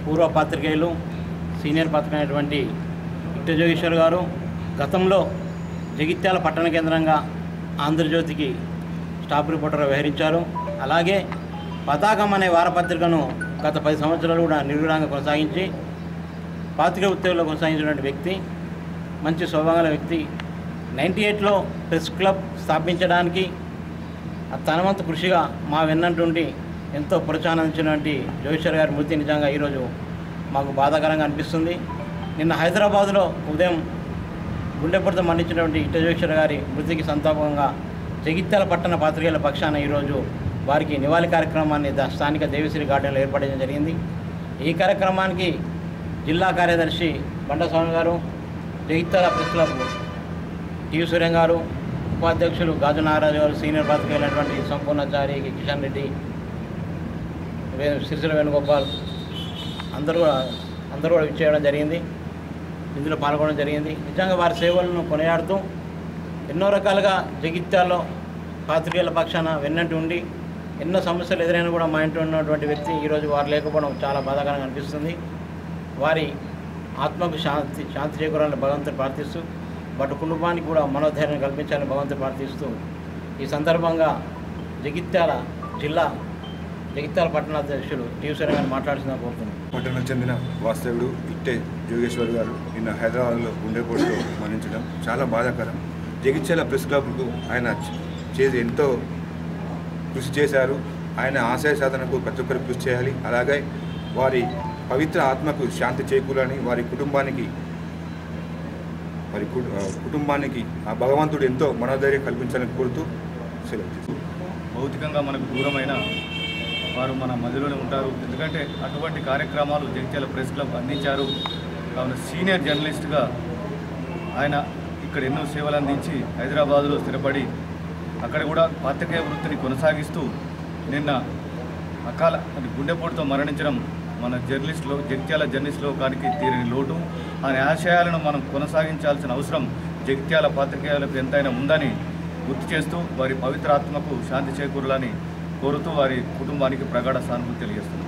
పూర్వ పాత్రికేయులు సీనియర్ పాత్రికైనటువంటి ఇట్ట జోగేశ్వర్ గారు గతంలో జగిత్యాల పట్టణ కేంద్రంగా ఆంధ్రజ్యోతికి స్టాఫ్ రిపోర్టర్గా వ్యవహరించారు అలాగే పతాకం అనే వారపత్రికను గత పది సంవత్సరాలు కూడా నిర్విరాంగా కొనసాగించి పాత్రిక ఉద్యోగంలో కొనసాగించినటువంటి వ్యక్తి మంచి స్వభావాల వ్యక్తి నైంటీ ఎయిట్లో ప్రెస్ క్లబ్ స్థాపించడానికి తన వంతు కృషిగా మా వెన్నంటుండి ఎంతో ప్రోత్సాహించినటువంటి జోగేశ్వర్ గారి మృతి నిజంగా ఈరోజు మాకు బాధాకరంగా అనిపిస్తుంది నిన్న హైదరాబాద్లో ఉదయం గుండెపొడితో మరణించినటువంటి ఇట్ట జోగేశ్వర్ గారి మృతికి సంతాపంగా జగిత్యాల పట్టణ పాత్రికేయుల పక్షాన ఈరోజు వారికి నివాళి కార్యక్రమాన్ని ద- స్థానిక దేవిశ్రీ గార్డెన్లో ఏర్పాటు జరిగింది ఈ కార్యక్రమానికి జిల్లా కార్యదర్శి Bandaswamy garu Jagtial press club TV Suryam garu ఉపాధ్యక్షులు గాజు నాగరాజు గారు సీనియర్ పాత్రికేయులైనటువంటి సంపూర్ణాచారి కిషన్ రెడ్డి వే సిరిసిల వేణుగోపాల్ అందరూ కూడా అందరూ కూడా ఇచ్చేయడం జరిగింది ఇందులో పాల్గొనడం జరిగింది నిజంగా వారి సేవలను కొనియాడుతూ ఎన్నో రకాలుగా జగిత్యాల్లో పాత్రికేయుల పక్షాన వెన్నంటి ఉండి ఎన్నో సమస్యలు ఎదురైనా కూడా మా ఇంట్లో ఉన్నటువంటి వ్యక్తి ఈరోజు వారు లేకపోవడం చాలా బాధాకరంగా అనిపిస్తుంది వారి ఆత్మకు శాంతి శాంతి చేకూరాలని భగవంతుని ప్రార్థిస్తూ బట్ కుటుంబానికి కూడా మనోధైర్యం కల్పించాలని భగవంతుని ప్రార్థిస్తూ ఈ సందర్భంగా జగిత్యాల జిల్లా జగిత్యాల పట్టణాధ్యక్షులు టీవీ సరే గారిని మాట్లాడుతున్నా కోరుతున్నాను పట్టణం చెందిన వాస్తవుడు ఇట్టే జోగేశ్వర్ గారు నిన్న హైదరాబాద్లో గుండెపోటుతో మరణించడం చాలా బాధాకరం జగిత్యాల ప్రెస్ క్లబ్కు ఆయన చేసి ఎంతో కృషి చేశారు ఆయన ఆశయ సాధనకు ప్రతి ఒక్కరు కృషి చేయాలి అలాగే వారి పవిత్ర ఆత్మకు శాంతి చేకూరని వారి కుటుంబానికి వారి కు- ఆ, కుటుంబానికి ఆ భగవంతుడు ఎంతో మనోధైర్యం కల్పించాలని కోరుతూ సెలవు తీసుకుంటాను. భౌతికంగా మనకు దూరమైన వారు మన మధ్యలోనే ఉంటారు ఎందుకంటే అటువంటి కార్యక్రమాలు జగిత్యాల ప్రెస్ క్లబ్ అందించారు కావున సీనియర్ జర్నలిస్ట్గా ఆయన ఇక్కడ ఎన్నో సేవలు అందించి హైదరాబాదులో స్థిరపడి అక్కడ కూడా పాత్రికేయ వృత్తిని కొనసాగిస్తూ నిన్న అకాల అది గుండెపోటుతో మరణించడం మన జర్నలిస్టులో జగిత్యాల జర్నలిస్ట్ లోకానికి తీరని లోటు ఆ ఆశయాలను మనం కొనసాగించాల్సిన అవసరం జగిత్యాల పాత్రికేయులకు ఎంతైనా ఉందని గుర్తు చేస్తూ వారి పవిత్ర ఆత్మకు శాంతి చేకూరాలని కోరుతూ వారి కుటుంబానికి ప్రగాఢ సానుభూతి తెలియజేస్తున్నారు